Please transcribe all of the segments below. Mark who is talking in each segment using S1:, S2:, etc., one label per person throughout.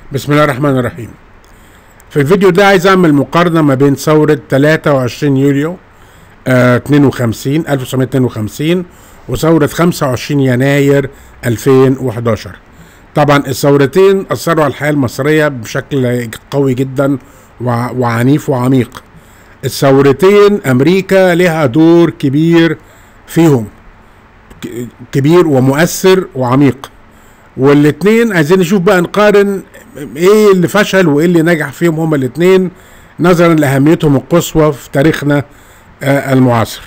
S1: بسم الله الرحمن الرحيم في الفيديو ده عايز اعمل مقارنة ما بين ثورة 23 يوليو آه 52 1952 وثورة 25 يناير 2011 طبعا الثورتين أثروا على الحياة المصرية بشكل قوي جدا وع- وعنيف وعميق الثورتين أمريكا لها دور كبير فيهم ك- كبير ومؤثر وعميق والاتنين عايزين نشوف بقى نقارن ايه اللي فشل وايه اللي نجح فيهم هما الاتنين نظرا لاهميتهم القصوى في تاريخنا آه، المعاصر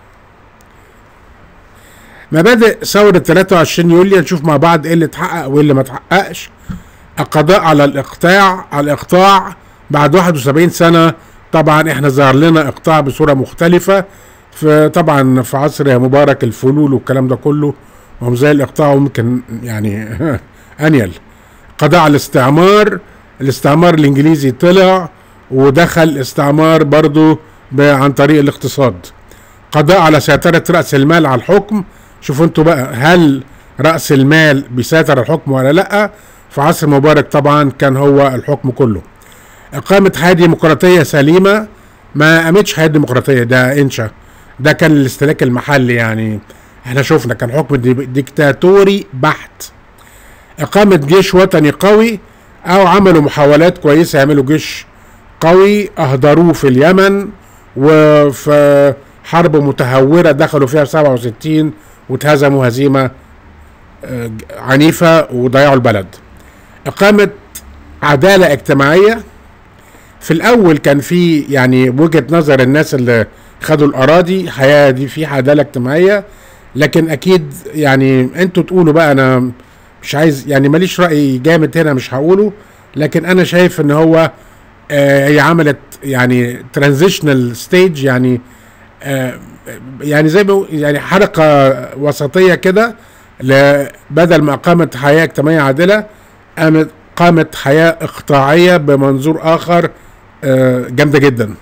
S1: مبادئ ثورة 23 يوليو نشوف مع بعض ايه اللي اتحقق وايه اللي ما اتحققش القضاء على الاقطاع على الاقطاع بعد 71 سنة طبعا احنا ظهر لنا اقطاع بصورة مختلفة في طبعا في عصر مبارك الفلول والكلام ده كله وهم زي الاقطاع ممكن يعني انيل قضاء على الاستعمار الاستعمار الانجليزي طلع ودخل استعمار برضو ب- عن طريق الاقتصاد قضاء على سيطرة رأس المال على الحكم شوفوا انتوا بقى هل رأس المال بيسيطر على الحكم ولا لا في عصر مبارك طبعا كان هو الحكم كله إقامة حياة ديمقراطية سليمة ما قامتش حياة ديمقراطية ده إنشا ده كان الاستهلاك المحلي يعني احنا شفنا كان حكم دي- ديكتاتوري بحت إقامة جيش وطني قوي أو عملوا محاولات كويسة يعملوا جيش قوي أهدروه في اليمن وفي حرب متهورة دخلوا فيها في 67 واتهزموا هزيمة آه، عنيفة وضيعوا البلد إقامة عدالة اجتماعية في الأول كان في يعني وجهة نظر الناس اللي خدوا الأراضي حياة دي في عدالة اجتماعية لكن أكيد يعني أنتوا تقولوا بقى أنا مش عايز يعني ماليش رأي جامد هنا مش هقوله لكن أنا شايف إن هو آه، هي عملت يعني ترانزيشنال ستيج يعني آه، يعني زي ما بقول- يعني حركه وسطيه كده ل- بدل ما قامت حياه اجتماعيه عادله قامت قامت حياه اقطاعيه بمنظور اخر آه، جامده جدا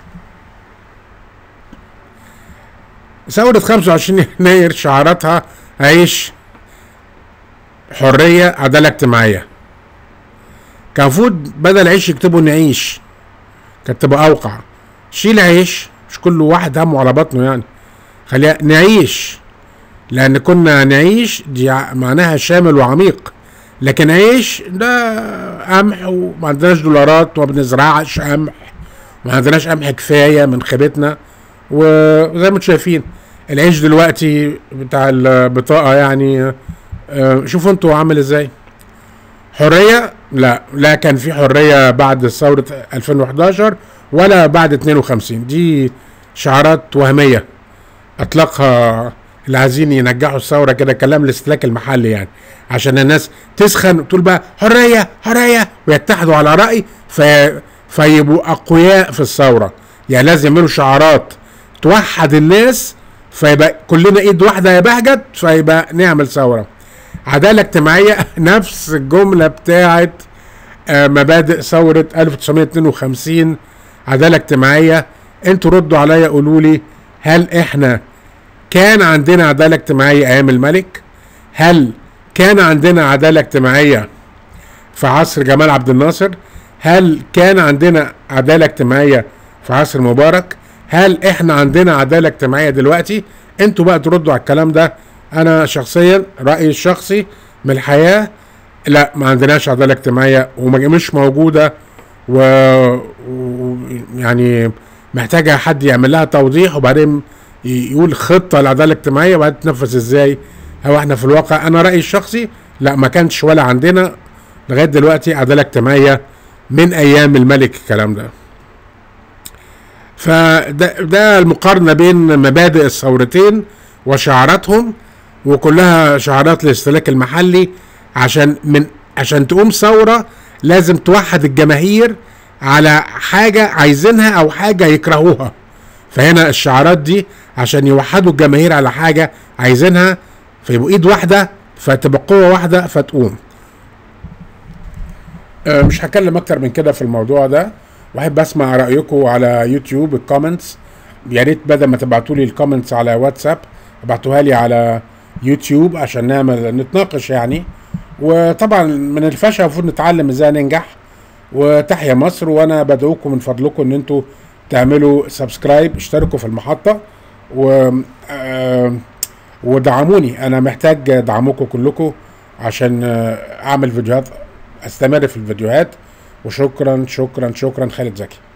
S1: ثورة 25 يناير شعاراتها عيش حرية عدالة اجتماعية كان المفروض بدل عيش يكتبوا نعيش كانت تبقى اوقع شيل عيش مش كل واحد همه على بطنه يعني خليها نعيش لان كنا نعيش دي ع- معناها شامل وعميق لكن عيش ده قمح وما عندناش دولارات وما بنزرعش قمح ما عندناش قمح كفايه من خيبتنا وزي ما انتم شايفين العيش دلوقتي بتاع البطاقه يعني آه، شوفوا انتوا عامل ازاي حريه لا لا كان في حريه بعد ثوره 2011 ولا بعد 52 دي شعارات وهميه اطلقها اللي عايزين ينجحوا الثوره كده كلام الاستهلاك المحلي يعني عشان الناس تسخن وتقول بقى حريه حريه ويتحدوا على راي في فيبقوا اقوياء في الثوره يعني لازم يعملوا شعارات توحد الناس فيبقى كلنا ايد واحده يا بهجت فيبقى نعمل ثوره عداله اجتماعيه نفس الجمله بتاعت آه، مبادئ ثورة 1952 عدالة اجتماعية انتوا ردوا عليا قولوا لي هل احنا كان عندنا عدالة اجتماعية ايام الملك هل كان عندنا عدالة اجتماعية في عصر جمال عبد الناصر هل كان عندنا عدالة اجتماعية في عصر مبارك هل احنا عندنا عدالة اجتماعية دلوقتي انتوا بقى تردوا على الكلام ده انا شخصيا رأيي الشخصي من الحياة لا ما عندناش عدالة اجتماعية ومش موجودة و... و... يعني محتاجة حد يعمل لها توضيح وبعدين ي- يقول خطة للعدالة الاجتماعية وبعدين تنفذ ازاي هو احنا في الواقع انا رأيي الشخصي لا ما كانش ولا عندنا لغاية دلوقتي عدالة اجتماعية من ايام الملك الكلام ده فده ده المقارنة بين مبادئ الثورتين وشعاراتهم وكلها شعارات الاستهلاك المحلي عشان من عشان تقوم ثورة لازم توحد الجماهير على حاجة عايزينها أو حاجة يكرهوها فهنا الشعارات دي عشان يوحدوا الجماهير على حاجة عايزينها فيبقوا ايد واحدة فتبقى قوة واحدة فتقوم آه، مش هتكلم اكتر من كده في الموضوع ده واحب اسمع رايكم على يوتيوب الكومنتس يا ريت بدل ما تبعتوا لي الكومنتس على واتساب ابعتوها لي على يوتيوب عشان نعمل نتناقش يعني وطبعا من الفشل المفروض نتعلم ازاي ننجح وتحيا مصر وانا بدعوكم من فضلكم ان انتوا تعملوا سبسكرايب اشتركوا في المحطه و آه، ودعموني انا محتاج دعمكم كلكم عشان آه، اعمل فيديوهات استمر في الفيديوهات وشكرا شكرا شكرا خالد زكي